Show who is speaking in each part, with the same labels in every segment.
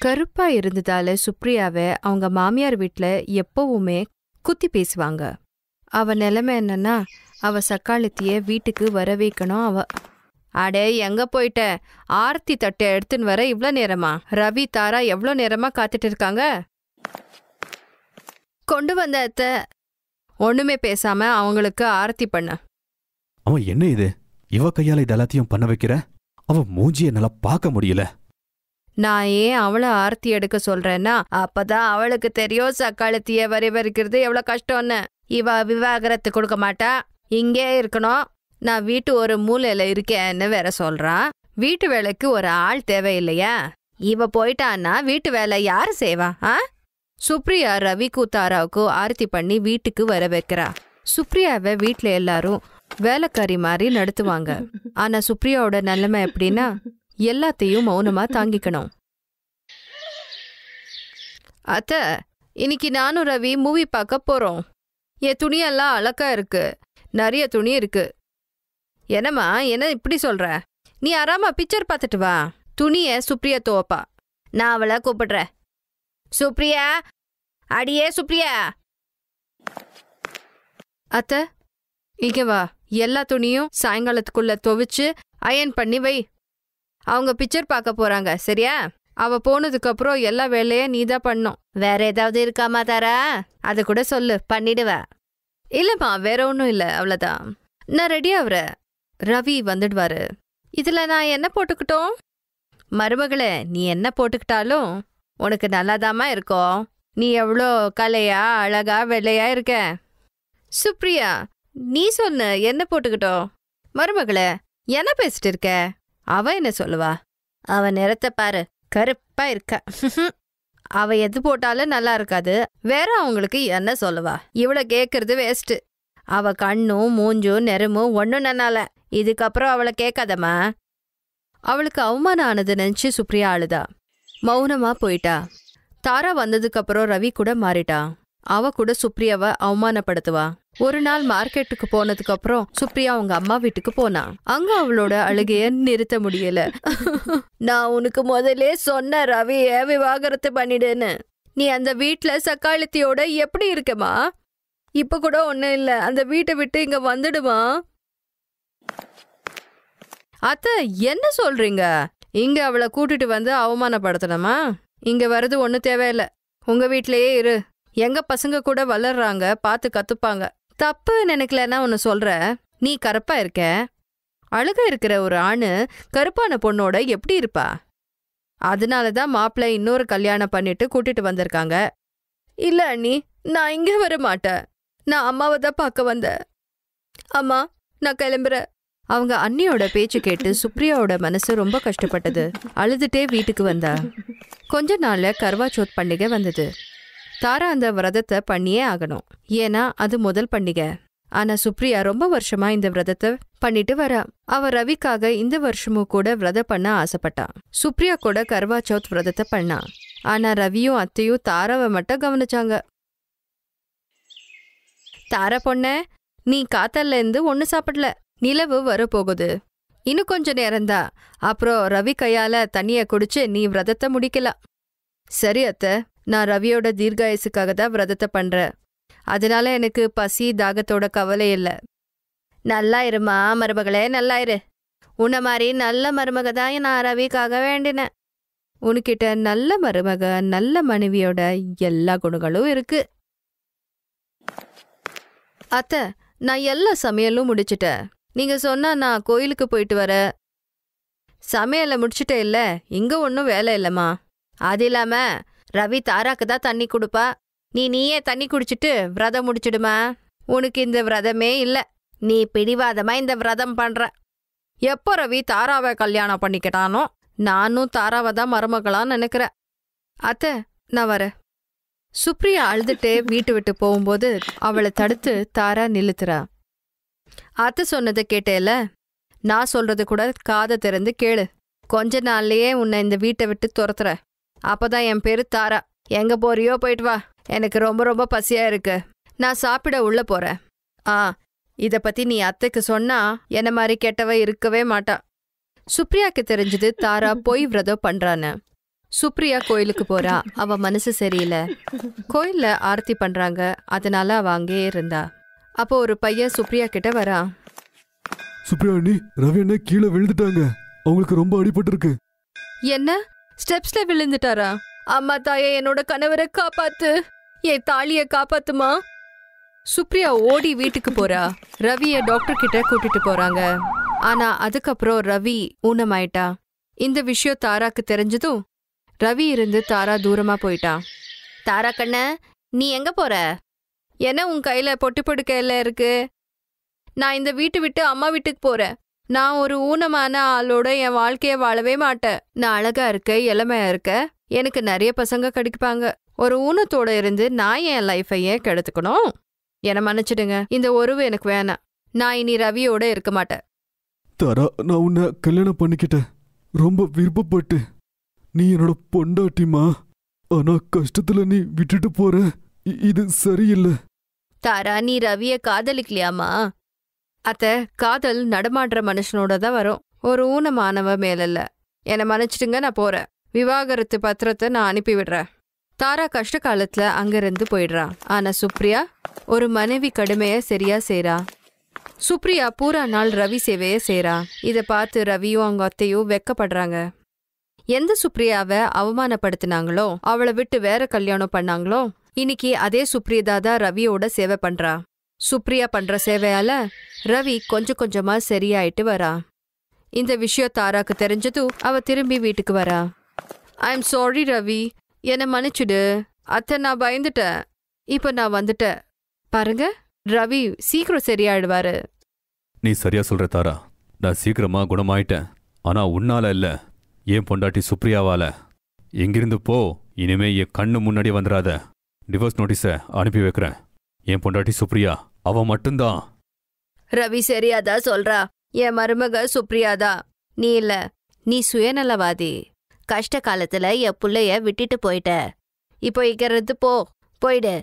Speaker 1: கருப்பா இருந்ததால சுப்ரியாவை அவங்க மாமியார் வீட்ல எப்பவுமே குத்தி பேசுவாங்க அவ நிலைமை என்னன்னா அவ சக்காலத்திய வீட்டுக்கு வர வைக்கணும் அவ அடே எங்க போயிட்ட ஆர்த்தி தட்டை எடுத்துன்னு வர இவ்ளோ நேரமா ரவி தாரா எவ்ளோ நேரமா காத்துட்டு இருக்காங்க கொண்டு வந்த அத்தை ஒண்ணுமே பேசாம அவங்களுக்கு ஆரத்தி பண்ண
Speaker 2: அவன் என்ன இது இவ கையால இது எல்லாத்தையும் பண்ண வைக்கிற அவன் மூஞ்சிய நல்லா பார்க்க முடியல
Speaker 1: நான் ஏன் அவளை ஆர்த்தி எடுக்க சொல்றேன்னா அப்பதான் அவளுக்கு தெரியும் சக்காலத்திய வரி வரிக்கிறது எவ்வளவு கஷ்டம்னு இவ விவாகரத்து கொடுக்க மாட்டா இங்கே இருக்கணும் நான் வீட்டு ஒரு மூலையில இருக்கேன்னு வேற சொல்றான் வீட்டு வேலைக்கு ஒரு ஆள் தேவையில்லையா இவ போயிட்டான்னா வீட்டு வேலை யாரு செய்வா ஆ சுப்ரியா ரவி கூத்தாராவுக்கு ஆர்த்தி பண்ணி வீட்டுக்கு வர வைக்கிறா சுப்ரியாவை வீட்ல எல்லாரும் வேலைக்காரி மாதிரி நடத்துவாங்க ஆனா சுப்ரியாவோட நிலைமை எப்படின்னா எல்லாத்தையும் மௌனமா தாங்கிக்கணும் அத்த இன்னைக்கு நானும் ரவி மூவி பார்க்க போறோம் என் துணியெல்லாம் அழகா இருக்கு நிறைய துணி இருக்கு என்னம்மா என்ன இப்படி சொல்ற நீ ஆறாம பிக்சர் பார்த்துட்டு வா துணிய சுப்ரியா துவப்பா நான் அவளை கூப்பிடுறேன் சுப்ரியா அடியே சுப்ரியா அத்த இங்க வா எல்லா துணியும் சாயங்காலத்துக்குள்ள துவைச்சு அயன் பண்ணி வை அவங்க பிக்சர் பார்க்க போறாங்க சரியா அவ போனதுக்கு அப்புறம் எல்லா வேலையும் நீ தான் பண்ணும் வேற ஏதாவது இருக்காமா தாரா அது கூட சொல்லு பண்ணிடுவ இல்லம்மா வேற ஒன்றும் இல்லை அவ்வளோதான் நான் ரெடி ஆகுறேன் ரவி வந்துடுவாரு இதுல நான் என்ன போட்டுக்கிட்டோம் மருமகளே நீ என்ன போட்டுக்கிட்டாலும் உனக்கு நல்லாதாம்மா இருக்கும் நீ எவ்வளோ கலையா அழகா வெள்ளையா இருக்க சுப்ரியா நீ சொன்ன என்ன போட்டுக்கிட்டோம் மருமகளே என்ன பேசிட்டு இருக்க அவ என்ன சொல்லுவா அவ நிறத்தை பாரு கருப்பா இருக்கா அவ எது போட்டாலும் நல்லா இருக்காது வேற அவங்களுக்கு என்ன சொல்லுவா இவள கேக்குறது வேஸ்ட் அவ கண்ணும் மூஞ்சும் நெருமும் ஒன்னும் நன்னால இதுக்கப்புறம் அவளை கேட்காதம்மா அவளுக்கு அவமானம் ஆனது நினைச்சு சுப்ரியா அழுதா மௌனமா போயிட்டா தாரா வந்ததுக்கு அப்புறம் ரவி கூட மாறிட்டா அவ கூட சுப்ரியாவை அவமானப்படுத்துவா ஒரு நாள் மார்க்கெட்டுக்கு போனதுக்கு அப்புறம் சுப்ரியா அவங்க அம்மா வீட்டுக்கு போனா அங்க அவளோட அழுகைய நிறுத்த முடியல நான் உனக்கு முதல்லே சொன்ன ரவிய விவாகரத்து பண்ணிடுன்னு நீ அந்த வீட்ல சக்காலத்தியோட எப்படி இருக்கமா இப்ப கூட ஒண்ணும் இல்ல அந்த வீட்டை விட்டு இங்க வந்துடுமா அத்த என்ன சொல்றீங்க இங்க அவளை கூட்டிட்டு வந்து அவமானப்படுத்தணுமா இங்க வர்றது ஒன்றும் தேவையில்ல உங்க வீட்லயே இரு எங்க பசங்க கூட வளர்றாங்க பார்த்து கத்துப்பாங்க தப்பு நினைக்கலன்னா ஒன்னு சொல்ற நீ கருப்பா இருக்க அழுக இருக்கிற ஒரு ஆணு கருப்பான பொண்ணோட எப்படி இருப்பா அதனால தான் மாப்பிள்ளை இன்னொரு கல்யாணம் பண்ணிட்டு கூட்டிட்டு வந்திருக்காங்க இல்ல அண்ணி நான் இங்க வர மாட்டேன் நான் அம்மாவை தான் பார்க்க வந்தேன் அம்மா நான் கிளம்புறேன் அவங்க அண்ணியோட பேச்சு கேட்டு சுப்ரியாவோட மனசு ரொம்ப கஷ்டப்பட்டது அழுதுட்டே வீட்டுக்கு வந்தா கொஞ்ச நாள்ல கர்வாச்சோத் பண்டிகை வந்தது தாரா அந்த விரதத்தை பண்ணியே ஆகணும் ஏன்னா அது முதல் பண்டிகை ஆனா சுப்ரியா ரொம்ப வருஷமா இந்த விரதத்தை பண்ணிட்டு வரா அவ ரவிக்காக இந்த வருஷமும் கூட விரதம் பண்ண ஆசைப்பட்டா சுப்ரியா கூட கர்வா சௌத் விரதத்தை பண்ணா ஆனா ரவியும் அத்தையும் தாராவை மட்டும் கவனிச்சாங்க தாரா பொண்ணே நீ காத்தல்ல இருந்து ஒண்ணு சாப்பிடல நிலவு வரப்போகுது இன்னும் கொஞ்ச நேரம்தான் அப்புறம் ரவி கையால தண்ணிய குடிச்சு நீ விரதத்தை முடிக்கலாம் சரி அத்தை நான் ரவியோட தீர்காயசுக்காக தான் விரதத்தை பண்றேன் அதனால எனக்கு பசி தாகத்தோட கவலை இல்ல நல்லா இருமா மருமகளே நல்லா இரு உன்ன மாதிரி நல்ல மருமக தான் நான் ரவிக்காக வேண்டினேன் உனக்கிட்ட நல்ல மருமக நல்ல மனைவியோட எல்லா குணங்களும் இருக்கு அத்தை நான் எல்லா சமையலும் முடிச்சிட்டேன் நீங்க சொன்னா நான் கோயிலுக்கு போயிட்டு வர சமையலை முடிச்சிட்டே இல்ல இங்க ஒன்றும் வேலை இல்லம்மா அது இல்லாம ரவி தாராக்கு தான் தண்ணி கொடுப்பா நீ நீயே தண்ணி குடிச்சிட்டு விரதம் முடிச்சிடுமா உனக்கு இந்த விரதமே இல்ல நீ பிடிவாதமா இந்த விரதம் பண்ற எப்போ ரவி தாராவை கல்யாணம் பண்ணிக்கிட்டானோ நானும் தாராவை தான் மருமகளான்னு நினைக்கிறேன் அத்தை நான் வரேன் சுப்ரியா அழுதுட்டே வீட்டு விட்டு போகும்போது அவளை தடுத்து தாரா நிலுத்துறா அத்தை சொன்னதை கேட்டேல நான் சொல்றது கூட காதை திறந்து கேளு கொஞ்ச நாள்லயே உன்னை இந்த வீட்டை விட்டு துரத்துற அப்பதான் என் பேரு தாரா எங்க போறியோ போயிட்டு வா எனக்கு ரொம்ப ரொம்ப பசியா இருக்கு நான் சாப்பிட உள்ள போறேன் ஆ இத பத்தி நீ அத்தைக்கு சொன்னா என்ன மாதிரி கெட்டவ இருக்கவே மாட்டா சுப்ரியாக்கு தெரிஞ்சது தாரா பொய் விரதம் பண்றான்னு சுப்ரியா கோயிலுக்கு போறா அவ மனசு சரியில்லை கோயில்ல ஆரத்தி பண்றாங்க அதனால அவ அங்கேயே இருந்தா அப்போ ஒரு பையன் சுப்ரியா கிட்ட வரான்
Speaker 2: சுப்ரியா அண்ணி ரவி அண்ணா கீழே விழுந்துட்டாங்க அவங்களுக்கு ரொம்ப அடிபட்டிருக்கு
Speaker 1: என்ன ஸ்டெப்ஸ்ல விழுந்துட்டாரா அம்மா தாயே என்னோட கணவரை காப்பாத்து என் தாலிய காப்பாத்துமா சுப்ரியா ஓடி வீட்டுக்கு போறா ரவிய டாக்டர் கிட்ட கூட்டிட்டு போறாங்க ஆனா அதுக்கப்புறம் ரவி ஊனமாயிட்டா இந்த விஷயம் தாராக்கு தெரிஞ்சதும் ரவி இருந்து தாரா தூரமா போயிட்டான் தாரா கண்ண நீ எங்க போற என்ன உன் கையில பொட்டு பொடுக்கையில இருக்கு நான் இந்த வீட்டு விட்டு அம்மா வீட்டுக்கு போறேன் நான் ஒரு ஊனமான ஆளோட என் வாழ்க்கைய வாழவே மாட்டேன் நான் அழகா இருக்க இளமையா இருக்க எனக்கு நிறைய பசங்க கிடைப்பாங்க ஒரு ஊனத்தோட இருந்து நான் என் லைஃபை ஏன் கெடுத்துக்கணும் என்னை மன்னிச்சிடுங்க இந்த உறவு எனக்கு வேணாம் நான் இனி ரவியோட இருக்க மாட்டேன்
Speaker 2: தாரா நான் உன்னை கல்யாணம் பண்ணிக்கிட்டேன் ரொம்ப விருப்பப்பட்டு நீ என்னோட பொண்டாட்டிமா ஆனா கஷ்டத்துல நீ விட்டுட்டு போற இ- இது சரியில்லை
Speaker 1: தாரா நீ ரவிய காதலிக்கலையாமா அத்த காதல் நடமாடுற மனுஷனோட தான் வரும் ஒரு ஊனமானவ மேலல்ல என்னை மன்னிச்சிடுங்க நான் போறேன் விவாகரத்து பத்திரத்தை நான் அனுப்பி விடுறேன் தாரா கஷ்ட காலத்துல அங்கிருந்து போயிடுறா ஆனா சுப்ரியா ஒரு மனைவி கடுமைய சரியா செய்றா சுப்ரியா பூரா நாள் ரவி சேவைய செய்றா இத பார்த்து ரவியும் அவங்க அத்தையும் வெக்கப்படுறாங்க எந்த சுப்ரியாவை அவமானப்படுத்தினாங்களோ அவளை விட்டு வேற கல்யாணம் பண்ணாங்களோ இன்னைக்கு அதே சுப்ரியதா தான் ரவியோட சேவை பண்றா சுப்ரியா பண்ற சேவையால ரவி கொஞ்சம் கொஞ்சமா சரியாயிட்டு வரா இந்த விஷயம் தாராக்கு தெரிஞ்சதும் அவ திரும்பி வீட்டுக்கு வரா ஐ எம் சாரி ரவி என்னை மன்னிச்சுடு அத்தை நான் பயந்துட்டேன் இப்ப நான் வந்துட்டேன் பாருங்க ரவி சீக்கிரம் சரியாயிடுவாரு
Speaker 2: நீ சரியா சொல்ற தாரா நான் சீக்கிரமா குணமாயிட்டேன் ஆனா உன்னால இல்ல ஏன் பொண்டாட்டி சுப்ரியாவால எங்கிருந்து போ இனிமே என் கண்ணு முன்னாடி வந்துடாத டிவோர்ஸ் நோட்டீஸ அனுப்பி வைக்கிறேன் என் பொண்டாட்டி சுப்ரியா அவ மட்டும்தான்
Speaker 1: ரவி சரியாதா சொல்றா என் மருமக சுப்ரியாதா நீ இல்ல நீ சுயநலவாதி கஷ்ட காலத்துல என் புள்ளைய விட்டுட்டு போயிட்ட இப்போ இக்கிறது போ போயிடு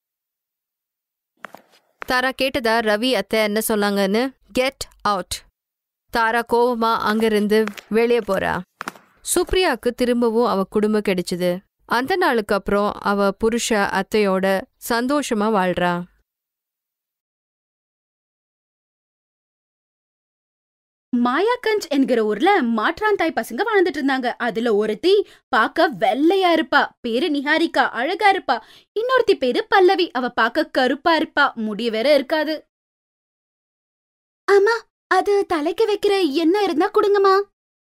Speaker 1: தாரா கேட்டதா ரவி அத்தை என்ன சொன்னாங்கன்னு கெட் அவுட் தாரா கோவமா அங்கிருந்து வெளியே போறா சுப்ரியாக்கு திரும்பவும் அவ குடும்பம் கிடைச்சது அந்த நாளுக்கு அப்புறம் அவ புருஷ அத்தையோட சந்தோஷமா வாழ்றா
Speaker 3: மாயாக்கஞ்ச் என்கிற ஊர்ல மாற்றாந்தாய் பசங்க வாழ்ந்துட்டு இருந்தாங்க அதுல ஒருத்தி பார்க்க வெள்ளையா இருப்பா பேரு நிஹாரிகா அழகா இருப்பா இன்னொருத்தி பேரு பல்லவி அவ பார்க்க கருப்பா இருப்பா முடி வேற இருக்காது ஆமா அது தலைக்கு வைக்கிற எண்ணெய் இருந்தா கொடுங்கம்மா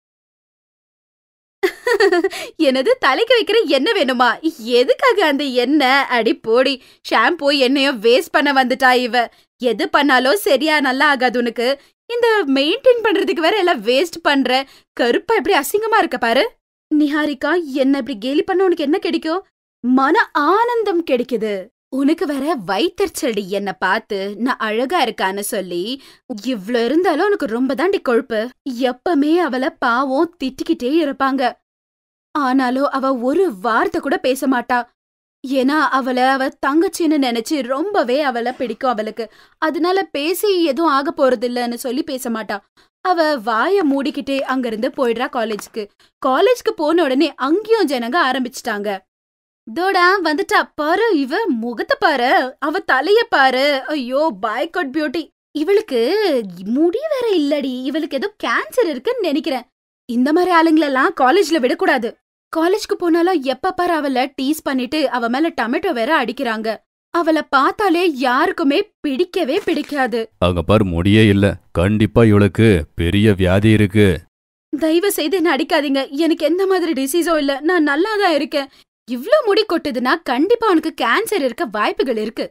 Speaker 3: எனது தலைக்கு வைக்கிற எண்ணெய் வேணுமா எதுக்காக அந்த எண்ணெய் அடி போடி ஷாம்பூ எண்ணெயும் வேஸ்ட் பண்ண வந்துட்டா இவ எது பண்ணாலும் சரியா நல்லா ஆகாது உனக்கு இந்த மெயின்டைன் பண்றதுக்கு வேற எல்லாம் வேஸ்ட் பண்ற கருப்பா எப்படி அசிங்கமா இருக்க பாரு நிஹாரிகா என்ன இப்படி கேலி பண்ண உனக்கு என்ன கிடைக்கும் மன ஆனந்தம் கிடைக்குது உனக்கு வேற வயிற்றுச்சடி என்ன பார்த்து நான் அழகா இருக்கான்னு சொல்லி இவ்ளோ இருந்தாலும் உனக்கு ரொம்ப தாண்டி கொழுப்பு எப்பமே அவளை பாவம் திட்டிக்கிட்டே இருப்பாங்க ஆனாலும் அவ ஒரு வார்த்தை கூட பேச மாட்டா ஏன்னா அவளை அவ தங்கச்சின்னு நினைச்சு ரொம்பவே அவளை பிடிக்கும் அவளுக்கு அதனால பேசி எதுவும் ஆக போறதில்லன்னு சொல்லி பேச மாட்டா அவ வாய மூடிக்கிட்டே அங்கிருந்து போயிடுறா காலேஜ்க்கு காலேஜ்க்கு போன உடனே அங்கேயும் ஜனங்க ஆரம்பிச்சிட்டாங்க தோடா வந்துட்டா பாரு இவ முகத்தை பாரு அவ தலைய பாரு ஐயோ பாய்காட் பியூட்டி இவளுக்கு முடி வேற இல்லடி இவளுக்கு ஏதோ கேன்சர் இருக்குன்னு நினைக்கிறேன் இந்த மாதிரி ஆளுங்களெல்லாம் காலேஜ்ல விடக்கூடாது காலேஜ்க்கு போனாலும் எப்ப பாரு அவள டீஸ் பண்ணிட்டு அவ மேல டொமேட்டோ வேற அடிக்கிறாங்க அவளை பார்த்தாலே யாருக்குமே பிடிக்கவே பிடிக்காது
Speaker 2: அங்க பாரு முடியே இல்ல கண்டிப்பா இவளுக்கு பெரிய வியாதி இருக்கு
Speaker 3: தயவு செய்து என்ன அடிக்காதீங்க எனக்கு எந்த மாதிரி டிசீஸோ இல்ல நான் நல்லா தான் இருக்கேன் இவ்ளோ முடி கொட்டுதுன்னா கண்டிப்பா உனக்கு கேன்சர் இருக்க வாய்ப்புகள் இருக்கு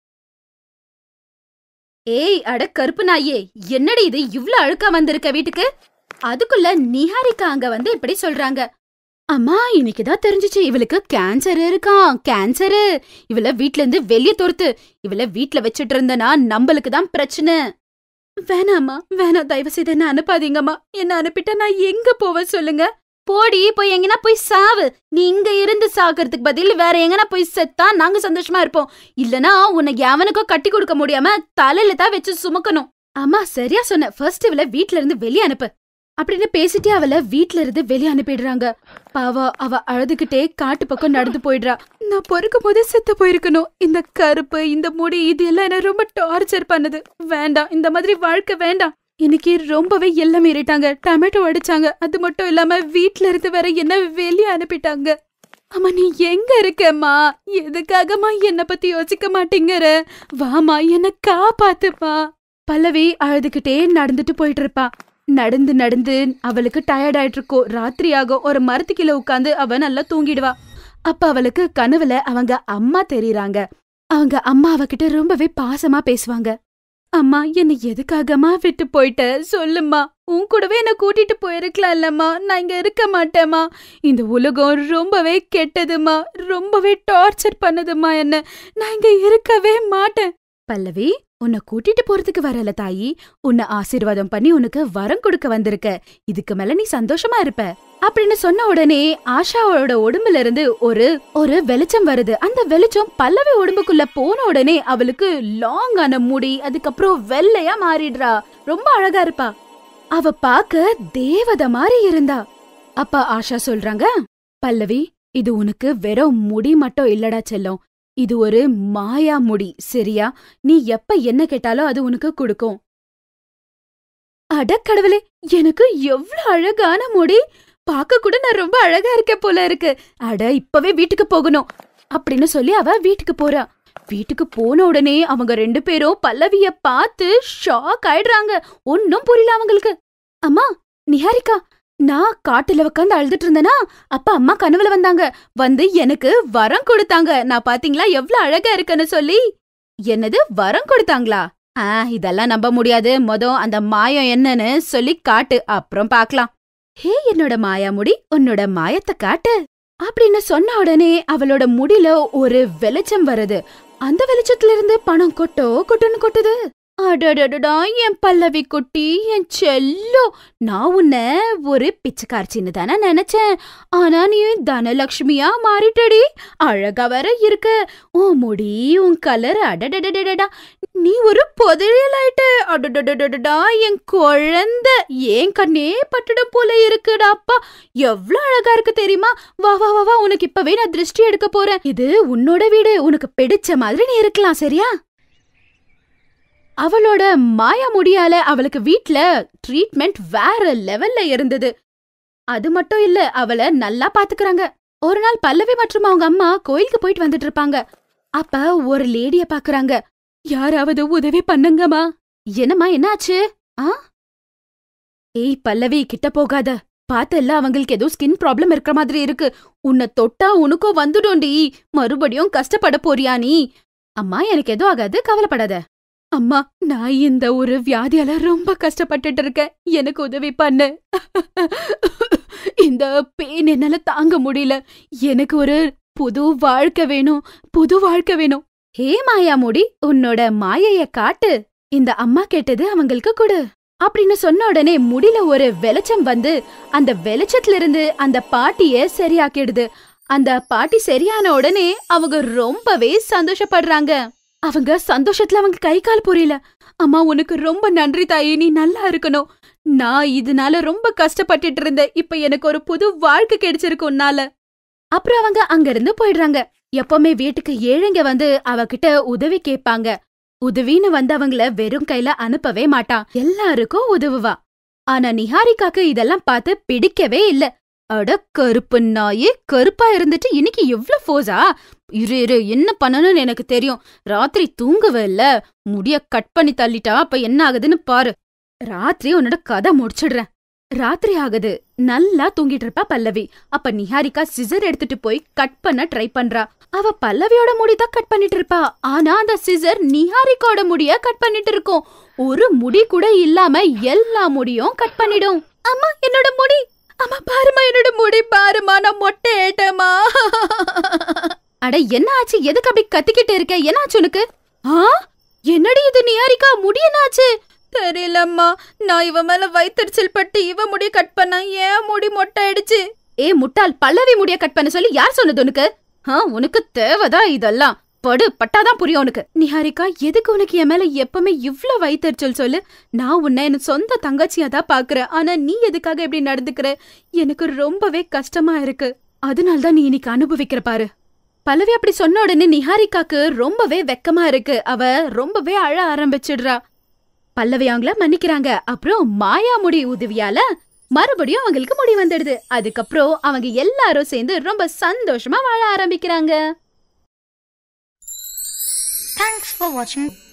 Speaker 3: ஏய் அட கருப்பு நாயே என்னடி இது இவ்ளோ அழுக்கா வந்திருக்க வீட்டுக்கு அதுக்குள்ள நிஹாரிகா அங்க வந்து இப்படி சொல்றாங்க அம்மா இன்னைக்குதான் தெரிஞ்சுச்சு இவளுக்கு கேன்சர் இருக்கான் கேன்சரு இவள வீட்ல இருந்து வெளிய துரத்து இவள வீட்ல வச்சிட்டு இருந்தனா நம்மளுக்கு தான் பிரச்சனை வேணாம்மா வேணாம் தயவு செய்து என்ன அனுப்பாதீங்கம்மா என்ன அனுப்பிட்டா நான் எங்க போவேன் சொல்லுங்க போடி போய் எங்கனா போய் சாவு நீ இங்க இருந்து சாகிறதுக்கு பதில் வேற எங்கனா போய் செத்தா நாங்க சந்தோஷமா இருப்போம் இல்லனா உன்னை எவனுக்கோ கட்டி கொடுக்க முடியாம தலையில தான் வச்சு சுமக்கணும் அம்மா சரியா சொன்ன ஃபர்ஸ்ட் இவள வீட்ல இருந்து வெளிய அனுப்பு அப்படின்னு பேசிட்டே அவளை வீட்ல இருந்து வெளிய அனுப்பிடுறாங்க பாவா அவ அழுதுகிட்டே காட்டு பக்கம் நடந்து போயிடுறா நான் பொறுக்கும் போதே செத்து போயிருக்கணும் இந்த கருப்பு இந்த முடி இது எல்லாம் என்ன ரொம்ப டார்ச்சர் பண்ணுது வேண்டாம் இந்த மாதிரி வாழ்க்கை வேண்டாம் இன்னைக்கு ரொம்பவே எல்லாம் மீறிட்டாங்க டொமேட்டோ அடிச்சாங்க அது மட்டும் இல்லாம வீட்ல இருந்து வேற என்ன வெளிய அனுப்பிட்டாங்க அம்மா நீ எங்க இருக்கம்மா எதுக்காகம்மா என்ன பத்தி யோசிக்க மாட்டேங்கிற வாமா என்ன காப்பாத்துப்பா பல்லவி அழுதுகிட்டே நடந்துட்டு போயிட்டு இருப்பா நடந்து நடந்து அவளுக்கு டயர்ட் ஆயிட்டு இருக்கும் ராத்திரி ஆகும் ஒரு மரத்து கீழே உட்காந்து அவ நல்லா தூங்கிடுவா அப்ப அவளுக்கு கனவுல அவங்க அம்மா தெரியறாங்க அவங்க அம்மா அவகிட்ட ரொம்பவே பாசமா பேசுவாங்க அம்மா என்னை எதுக்காகமா விட்டு போயிட்ட சொல்லும்மா உன் கூடவே என்ன கூட்டிட்டு போயிருக்கலாம் இல்லம்மா நான் இங்க இருக்க மாட்டேம்மா இந்த உலகம் ரொம்பவே கெட்டதுமா ரொம்பவே டார்ச்சர் பண்ணுதுமா என்ன நான் இங்க இருக்கவே மாட்டேன் பல்லவி உன்னை கூட்டிட்டு போறதுக்கு வரல தாயி உன்னை ஆசீர்வாதம் பண்ணி உனக்கு வரம் கொடுக்க வந்திருக்க இதுக்கு மேல நீ சந்தோஷமா இருப்ப அப்படின்னு சொன்ன உடனே ஆஷாவோட உடம்புல இருந்து ஒரு ஒரு வெளிச்சம் வருது அந்த வெளிச்சம் பல்லவி உடம்புக்குள்ள போன உடனே அவளுக்கு லாங் ஆன முடி அதுக்கப்புறம் வெள்ளையா மாறிடுறா ரொம்ப அழகா இருப்பா அவ பாக்க தேவத மாதிரி இருந்தா அப்ப ஆஷா சொல்றாங்க பல்லவி இது உனக்கு வெறும் முடி மட்டும் இல்லடா செல்லம் இது ஒரு மாயா முடி சரியா நீ எப்ப என்ன கேட்டாலும் அது உனக்கு கொடுக்கும் அடக்கடவுளே எனக்கு எவ்ளோ அழகான முடி பார்க்க கூட நான் ரொம்ப அழகா இருக்க போல இருக்கு அட இப்பவே வீட்டுக்கு போகணும் அப்படின்னு சொல்லி அவ வீட்டுக்கு போறா வீட்டுக்கு போன உடனே அவங்க ரெண்டு பேரும் பல்லவிய பார்த்து ஷாக் ஆயிடுறாங்க ஒன்னும் புரியல அவங்களுக்கு அம்மா நிஹாரிகா நான் காட்டுல உட்காந்து அழுதுட்டு இருந்தேனா அப்ப அம்மா கனவுல வந்தாங்க வந்து எனக்கு வரம் கொடுத்தாங்க நான் பாத்தீங்களா எவ்ளோ அழகா இருக்குன்னு சொல்லி என்னது வரம் கொடுத்தாங்களா ஆ இதெல்லாம் நம்ப முடியாது மொத அந்த மாயம் என்னன்னு சொல்லி காட்டு அப்புறம் பார்க்கலாம் ஹே என்னோட மாயா முடி உன்னோட மாயத்தை காட்டு அப்படின்னு சொன்ன உடனே அவளோட முடியில ஒரு வெளிச்சம் வருது அந்த வெளிச்சத்துல இருந்து பணம் கொட்டோ கொட்டுன்னு கொட்டுது அடடடடா என் பல்லவி குட்டி என் செல்லோ நான் உன்னை ஒரு பிச்சைக்காரச்சின்னு தானே நினைச்சேன் ஆனா நீ தனலக்ஷ்மியா மாறிட்டடி அழகா வர இருக்க உன் முடி உன் கலர் அடடடடடா நீ ஒரு புதையல் ஆயிட்ட அடடடடடா என் குழந்தை ஏன் கண்ணே பட்டுடும் போல இருக்குடா அப்பா எவ்ளோ அழகா இருக்கு தெரியுமா வா வா வா வா உனக்கு இப்பவே நான் திருஷ்டி எடுக்க போறேன் இது உன்னோட வீடு உனக்கு பிடிச்ச மாதிரி நீ இருக்கலாம் சரியா அவளோட மாயா முடியால அவளுக்கு வீட்ல ட்ரீட்மெண்ட் வேற லெவல்ல இருந்தது அது மட்டும் இல்ல அவள நல்லா பாத்துக்கறாங்க ஒரு நாள் பல்லவி மற்றும் அவங்க அம்மா கோயிலுக்கு போயிட்டு வந்துட்டு இருப்பாங்க அப்ப ஒரு லேடிய பாக்குறாங்க யாராவது உதவி பண்ணுங்கம்மா என்னம்மா என்னாச்சு ஆ ஏய் பல்லவி கிட்ட போகாத பார்த்தல்ல அவங்களுக்கு ஏதோ ஸ்கின் ப்ராப்ளம் இருக்கிற மாதிரி இருக்கு உன்னை தொட்டா உனக்கும் வந்துடும்டி மறுபடியும் கஷ்டப்பட போறியா நீ அம்மா எனக்கு எதுவும் ஆகாது கவலைப்படாத அம்மா நான் இந்த ஒரு வியாதியால ரொம்ப கஷ்டப்பட்டுட்டு இருக்கேன் எனக்கு உதவி பண்ணு இந்த பெயின் என்னால தாங்க முடியல எனக்கு ஒரு புது வாழ்க்கை வேணும் புது வாழ்க்கை வேணும் ஹே மாயா முடி உன்னோட மாயைய காட்டு இந்த அம்மா கேட்டது அவங்களுக்கு கொடு அப்படின்னு சொன்ன உடனே முடில ஒரு வெளிச்சம் வந்து அந்த வெளிச்சத்துல இருந்து அந்த பாட்டிய சரியாக்கிடுது அந்த பாட்டி சரியான உடனே அவங்க ரொம்பவே சந்தோஷப்படுறாங்க அவங்க சந்தோஷத்துல அவங்க கை கால் புரியல அம்மா உனக்கு ரொம்ப நன்றி தாயி நீ நல்லா இருக்கணும் நான் இதனால ரொம்ப கஷ்டப்பட்டுட்டு இருந்தேன் இப்ப எனக்கு ஒரு புது வாழ்க்கை கிடைச்சிருக்கு உன்னால அப்புறம் அவங்க அங்க இருந்து போயிடுறாங்க எப்பவுமே வீட்டுக்கு ஏழைங்க வந்து அவகிட்ட உதவி கேட்பாங்க உதவின்னு வந்து அவங்கள வெறும் கையில அனுப்பவே மாட்டான் எல்லாருக்கும் உதவுவா ஆனா நிஹாரிகாக்கு இதெல்லாம் பார்த்து பிடிக்கவே இல்ல அட கருப்பு நாயே கருப்பா இருந்துட்டு இன்னைக்கு எவ்ளோ ஃபோஸா இரு இரு என்ன பண்ணணும்னு எனக்கு தெரியும் ராத்திரி தூங்கவே இல்ல முடிய கட் பண்ணி தள்ளிட்டா அப்ப என்ன ஆகுதுன்னு பாரு ராத்திரி உன்னோட கதை முடிச்சிடுறேன் ராத்திரி ஆகுது நல்லா தூங்கிட்டு இருப்பா பல்லவி அப்ப நிஹாரிகா சிசர் எடுத்துட்டு போய் கட் பண்ண ட்ரை பண்றா அவ பல்லவியோட முடிதான் கட் பண்ணிட்டு இருப்பா ஆனா அந்த சிசர் நிஹாரிகாவோட முடிய கட் பண்ணிட்டு இருக்கும் ஒரு முடி கூட இல்லாம எல்லா முடியும் கட் பண்ணிடும் அம்மா என்னோட முடி அம்மா பாருமா என்னோட முடி பாருமா நான் மொட்டை ஏட்டமா அட என்ன ஆச்சு எதுக்கு அப்படி கத்திக்கிட்டு இருக்க என்னாச்சு உனக்கு ஆ என்னடி இது நியாரிக்கா முடி என்னாச்சு தெரியலம்மா நான் இவ மேல வயித்தறிச்சல் பட்டு இவ முடி கட் பண்ணா ஏன் முடி மொட்டை ஆயிடுச்சு ஏ முட்டாள் பல்லவி முடிய கட் பண்ண சொல்லி யார் சொன்னது உனக்கு ஆ உனக்கு தேவைதான் இதெல்லாம் படு பட்டாதான் புரியும் உனக்கு நிஹாரிகா எதுக்கு உனக்கு என் மேல எப்பவுமே இவ்ளோ வைத்தறிச்சல் சொல்லு நான் உன்னை என் சொந்த தங்கச்சியா தான் பாக்குறேன் ஆனா நீ எதுக்காக இப்படி நடந்துக்கிற எனக்கு ரொம்பவே கஷ்டமா இருக்கு அதனால தான் நீ இன்னைக்கு அனுபவிக்கிற பாரு பல்லவி அப்படி சொன்ன உடனே நிஹாரிகாக்கு ரொம்பவே வெக்கமா இருக்கு அவ ரொம்பவே அழ ஆரம்பிச்சிடுறா பல்லவி அவங்கள மன்னிக்கிறாங்க அப்புறம் மாயா முடி உதவியால மறுபடியும் அவங்களுக்கு முடி வந்துடுது அதுக்கப்புறம் அவங்க எல்லாரும் சேர்ந்து ரொம்ப சந்தோஷமா வாழ ஆரம்பிக்கிறாங்க
Speaker 4: Thanks for watching.